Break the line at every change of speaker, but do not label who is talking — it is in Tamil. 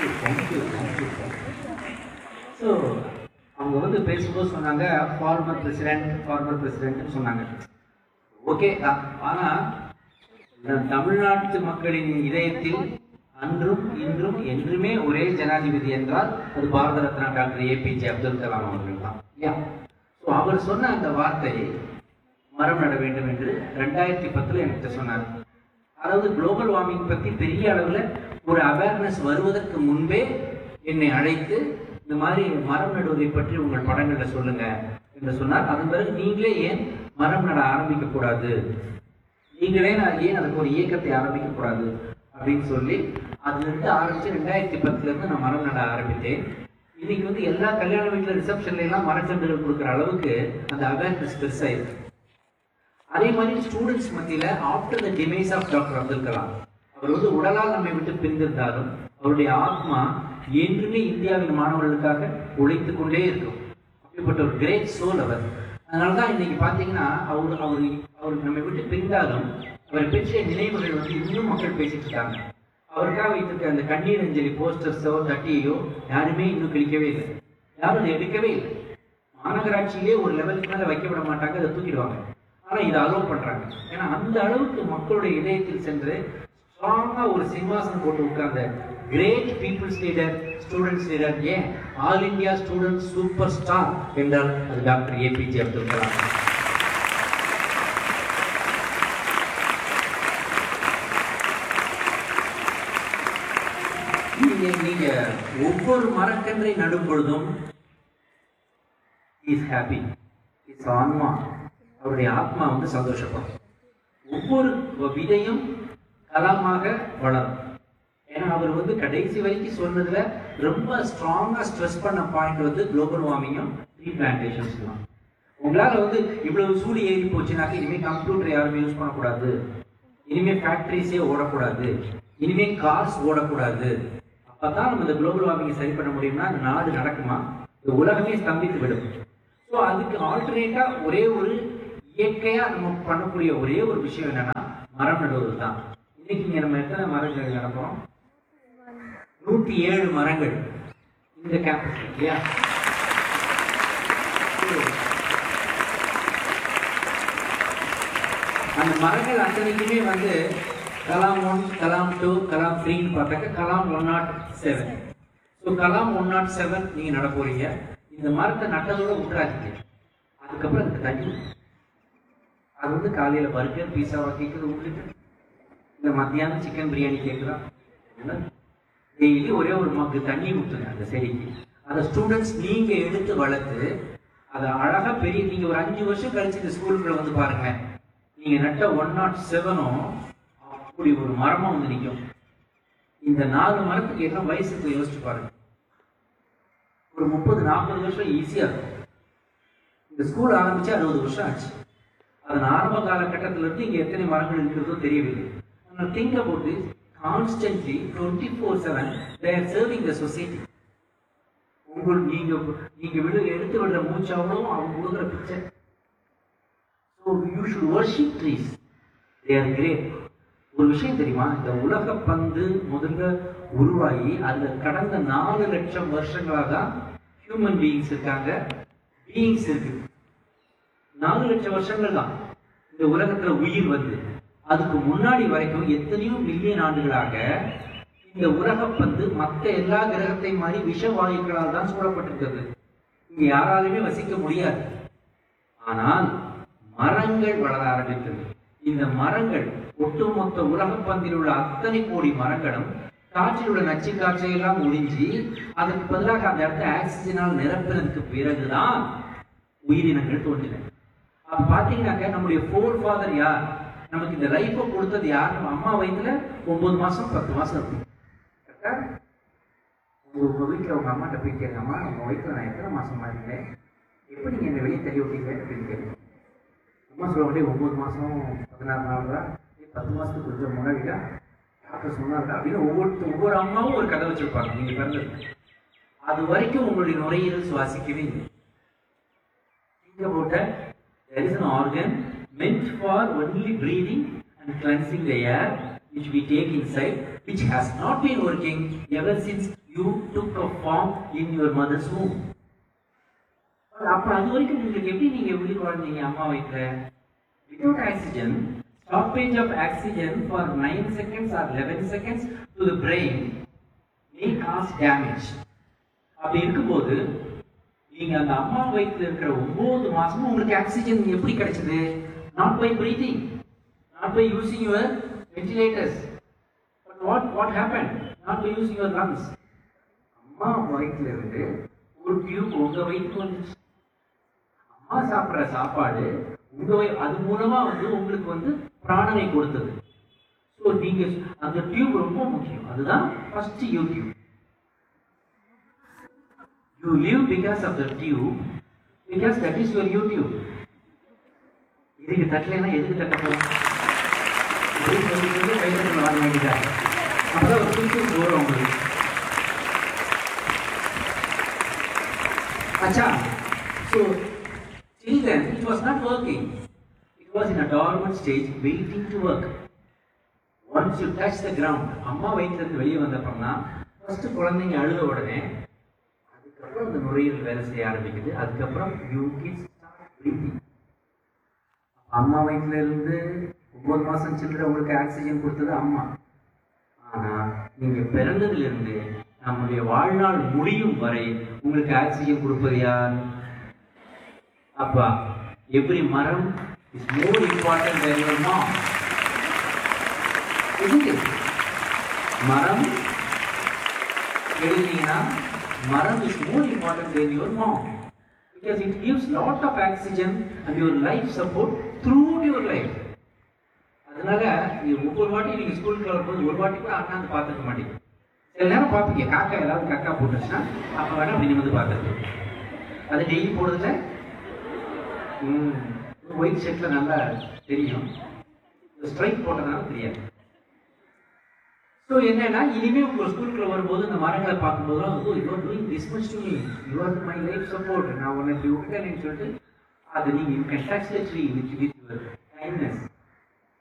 தேங்க்யூ தேங்க்யூ தேங்க்யூ ஸோ அவங்க வந்து பேசும்போது சொன்னாங்க ஃபார்மர் பிரசிடென்ட் ஃபார்மர் பிரசிடென்ட்னு சொன்னாங்க ஓகே தான் ஆனால் நம் தமிழ்நாட்டு மக்களின் இதயத்தில் அன்றும் இன்றும் என்றுமே ஒரே ஜனாதிபதி என்றால் அது பாரத ரத்னா டாக்டர் ஏபிஜே அப்துல் கலாம் அவர்கள் தான் இல்லையா ஸோ அவர் சொன்ன அந்த வார்த்தையை மரம் நட வேண்டும் என்று ரெண்டாயிரத்தி பத்துல என்கிட்ட சொன்னார் அதாவது குளோபல் வார்மிங் பத்தி பெரிய அளவுல ஒரு அவேர்னஸ் வருவதற்கு முன்பே என்னை அழைத்து இந்த மாதிரி மரம் நடுவதை பற்றி உங்கள் படங்கள்ல சொல்லுங்க என்று சொன்னார் அதன் பிறகு நீங்களே ஏன் மரம் நட ஆரம்பிக்க கூடாது நீங்களே நான் ஏன் அதுக்கு ஒரு இயக்கத்தை ஆரம்பிக்க கூடாது அப்படின்னு சொல்லி அதுல இருந்து ஆரம்பிச்சு ரெண்டாயிரத்தி பத்துல இருந்து நான் மரம் நட ஆரம்பித்தேன் இன்னைக்கு வந்து எல்லா கல்யாண வீட்டுல ரிசப்ஷன்ல எல்லாம் மரச்செண்டுகள் கொடுக்குற அளவுக்கு அந்த அவேர்னஸ் பெருசாயிருக்கு அதே மாதிரி ஸ்டூடெண்ட்ஸ் மத்தியில after the demise of doctor Abdul Kalam அவர் வந்து உடலால் நம்மை விட்டு பிரிந்திருந்தாலும் அவருடைய ஆத்மா என்றுமே இந்தியாவின் மாணவர்களுக்காக உழைத்துக் கொண்டே இருக்கும் அப்படிப்பட்ட ஒரு கிரேட் சோல் அவர் அதனாலதான் இன்னைக்கு பாத்தீங்கன்னா அவர் அவர் அவர் நம்மை விட்டு பிரிந்தாலும் அவர் பெற்ற நினைவுகள் வந்து இன்னும் மக்கள் பேசிட்டு இருக்காங்க அவருக்காக வைத்திருக்க அந்த கண்ணீர் அஞ்சலி போஸ்டர்ஸோ தட்டியோ யாருமே இன்னும் கிழிக்கவே இல்லை யாரும் அதை எடுக்கவே இல்லை மாநகராட்சியிலே ஒரு லெவலுக்கு மேல வைக்க விட மாட்டாங்க அதை தூக்கிடுவாங்க ஆனா இதை அலோவ் பண்றாங்க ஏன்னா அந்த அளவுக்கு மக்களுடைய இதயத்தில் சென்று ஸ்ட்ராங்கா ஒரு சிம்மாசனம் போட்டு உட்கார்ந்த great peoples leader students leader ஏன் all India student super star என்றால் அது டாக்டர் ஏபிஜே அப்துல் கலாம் நீங்க நீங்க ஒவ்வொரு மரக்கன்றை நடும் பொழுதும் இஸ் ஹாப்பி இஸ் ஆன்மா அவருடைய ஆத்மா வந்து சந்தோஷப்படும் ஒவ்வொரு விதையும் கலமாக வளரும் ஏன்னா அவர் வந்து கடைசி வரைக்கும் சொன்னதுல ரொம்ப ஸ்ட்ராங்கா ஸ்ட்ரெஸ் பண்ண பாயிண்ட் வந்து குளோபல் வார்மிங்கும் ட்ரீ பிளான்டேஷன்ஸ் தான் உங்களால வந்து இவ்வளவு சூடு ஏறி போச்சுனாக்க இனிமே கம்ப்யூட்டர் யாருமே யூஸ் பண்ணக்கூடாது இனிமே ஃபேக்டரிஸே ஓடக்கூடாது இனிமே கார்ஸ் ஓடக்கூடாது அப்பதான் நம்ம இந்த குளோபல் வார்மிங்கை சரி பண்ண முடியும்னா இந்த நாடு நடக்குமா இந்த உலகமே ஸ்தம்பித்து விடும் ஸோ அதுக்கு ஆல்டர்னேட்டா ஒரே ஒரு இயற்கையா நம்ம பண்ணக்கூடிய ஒரே ஒரு விஷயம் என்னன்னா மரம் நடுவது தான் இன்னைக்கு இங்க நம்ம எத்தனை மரங்கள் நடக்கிறோம் நூத்தி ஏழு மரங்கள் இந்த கேம்பஸ் இல்லையா அந்த மரங்கள் அத்தனைக்குமே வந்து கலாம் ஒன் கலாம் டூ கலாம் த்ரீன்னு பார்த்தாக்க Kalam one nought seven so Kalam one nought seven நீங்க நட போறீங்க இந்த மரத்தை நட்டதோட விட்டுறாதீங்க அதுக்கப்புறம் அதுக்கு தண்ணி அது வந்து காலையில பர்கர் பீஸாவா கேட்குறது உங்களுக்கு இந்த மத்தியானம் சிக்கன் பிரியாணி கேட்குறா டெய்லி ஒரே ஒரு மக்கு தண்ணி ஊற்றுங்க அந்த செடிக்கு அந்த ஸ்டூடெண்ட்ஸ் நீங்க எடுத்து வளர்த்து அதை அழகா பெரிய நீங்க ஒரு அஞ்சு வருஷம் கழிச்சு இந்த ஸ்கூலுக்குள்ள வந்து பாருங்க நீங்க நட்ட ஒன் நாட் செவனும் அப்படி ஒரு மரமா வந்து நிற்கும் இந்த நாலு மரத்துக்கு என்ன வயசு இருக்கு யோசிச்சு பாருங்க ஒரு முப்பது நாற்பது வருஷம் ஈஸியா இருக்கும் இந்த ஸ்கூல் ஆரம்பிச்சு அறுபது வருஷம் ஆச்சு அதன் ஆரம்ப காலகட்டத்தில இருந்து இங்க எத்தனை மரங்கள் இருக்கிறதோ தெரியவில்லை ஆனால் think about this constantly twenty four seven they're serving the society உங்கள் நீங்க நீங்க விடு எடுத்து விடுற மூச்சு அவ்வளோ அவங்க கொடுக்குற picture so you should worship trees they are great ஒரு விஷயம் தெரியுமா இந்த உலக பந்து முதல்ல உருவாகி அதுல கடந்த நாலு லட்சம் வருஷங்களாக தான் ஹியூமன் பீயிங்ஸ் இருக்காங்க பீயிங்ஸ் இருக்கு நாலு லட்சம் வருஷங்கள் தான் இந்த உலகத்துல உயிர் வந்து அதுக்கு முன்னாடி வரைக்கும் எத்தனையோ மில்லியன் ஆண்டுகளாக இந்த உலகப்பந்து மற்ற எல்லா கிரகத்தை மாதிரி விஷ வாயுக்களால் தான் சூழப்பட்டிருக்கிறது இங்க யாராலுமே வசிக்க முடியாது ஆனால் மரங்கள் வளர ஆரம்பித்தது இந்த மரங்கள் ஒட்டுமொத்த உலகப்பந்தில் உள்ள அத்தனை கோடி மரங்களும் காற்றில் உள்ள நச்சு காற்றையெல்லாம் ஒழிஞ்சி அதற்கு பதிலாக அந்த இடத்த ஆக்சிஜனால் நிரப்பினதுக்கு பிறகுதான் உயிரினங்கள் தோன்றின அப்ப பாத்தீங்கன்னாக்க நம்முடைய ஃபோர் ஃபாதர் யார் நமக்கு இந்த லைஃபை கொடுத்தது யார் நம்ம அம்மா வயிற்றுல ஒன்பது மாசம் பத்து மாசம் இருக்கும் கரெக்டா உங்க உங்க வீட்டுல உங்க அம்மாட்ட போய் கேளுங்க அம்மா உங்க வயிற்றுல நான் எத்தனை மாசமா இருந்தேன் எப்படி நீங்க என்னை வெளியே தள்ளி விட்டீங்க அப்படின்னு கேளுங்க அம்மா சொல்ல அப்படியே ஒன்பது மாசம் பதினாறு நாள் தான் பத்து மாசத்துக்கு கொஞ்சம் முன்னாடிடா டாக்டர் சொன்னார்டா அப்படின்னு ஒவ்வொரு ஒவ்வொரு அம்மாவும் ஒரு கதை வச்சிருப்பாங்க நீங்க பிறந்தது அது வரைக்கும் உங்களுடைய நுரையீரல் சுவாசிக்கவே இல்லை think about that. There is an organ meant for only breathing and cleansing the air which we take inside. which has not been working ever since you took a form in your mother's womb. அப்ப அது வரைக்கும் உங்களுக்கு எப்படி நீங்க எப்படி குழந்தைங்க அம்மா வயிற்றுல without oxygen stoppage of oxygen for 9 seconds or 11 seconds to the brain may cause damage அப்படி இருக்கும்போது நீங்க அந்த அம்மா வயிற்றுல இருக்கிற ஒன்பது மாசமும் உங்களுக்கு ஆக்சிஜன் எப்படி கிடைச்சது not by breathing not by using your ventilators but what what happen not by using your lungs அம்மா வயிற்றுல இருந்து ஒரு டியூப் உங்க வயிற்றுக்கு வந்துச்சு அம்மா சாப்பிடுற சாப்பாடு உங்க வயி- அது மூலமா வந்து உங்களுக்கு வந்து பிராணனை கொடுத்தது ஸோ நீங்க அந்த டியூப் ரொம்ப முக்கியம் அதுதான் first YouTube you live because of the tube because that is your YouTube இதுக்கு தட்டலைன்னா எதுக்கு தட்ட போறோம் இப்படி சொல்லிட்டு கைத்தட்டல் வாங்க வேண்டியதா அப்பதான் ஒரு குறிப்பிட்டு வரும் உங்களுக்கு Acha, so till then it was not working. It was in a dormant stage waiting to work. Once you touch the ground, அம்மா வயிற்றுலேருந்து வெளியே வந்தப்பறம்னா ஃபர்ஸ்ட் குழந்தைங்க அழுத உடனே அதுக்கப்புறம் அந்த நுரையீரல் வேலை செய்ய ஆரம்பிக்குது அதுக்கப்புறம் யூ கிட்ஸ் பிரீத்திங் அம்மா வயிற்றுல இருந்து ஒன்பது மாசம் சில்லற உங்களுக்கு ஆக்சிஜன் கொடுத்தது அம்மா ஆனா நீங்க பிறந்ததுல இருந்து நம்முடைய வாழ்நாள் முடியும் வரை உங்களுக்கு ஆக்சிஜன் கொடுப்பது யார் அப்பா எவ்ரி மரம் is more important than your mom isn't it? மரம் எழுதினீங்கன்னா மரம் is more important than your mom because it gives lot of oxygen and your life support throughout your life அதனால நீங்க ஒவ்வொரு வாட்டி நீங்க ஸ்கூலுக்கு வரும்போது ஒரு வாட்டி கூட அண்ணாந்து பார்த்துக்க மாட்டீங்க சில நேரம் பார்ப்பீங்க காக்கா ஏதாவது கக்கா போட்டுச்சுன்னா அப்ப வேணா அப்படி நிமிந்து பார்த்துருக்கு அது டெய்லி போடுறதுல ஒயிட் ஷர்ட்ல நல்லா தெரியும் ஸ்ட்ரைக் போட்டதுனால தெரியாது ஸோ என்னன்னா இனிமே உங்க ஸ்கூலுக்குள்ள வரும்போது இந்த மரங்களை பார்க்கும்போதெல்லாம் வந்து you are doing this much to me you are my life support நான் உன்னை இப்படி விட்டுட்டேன்னு சொல்லிட்டு அது நீங்க you can touch the tree with with your kindness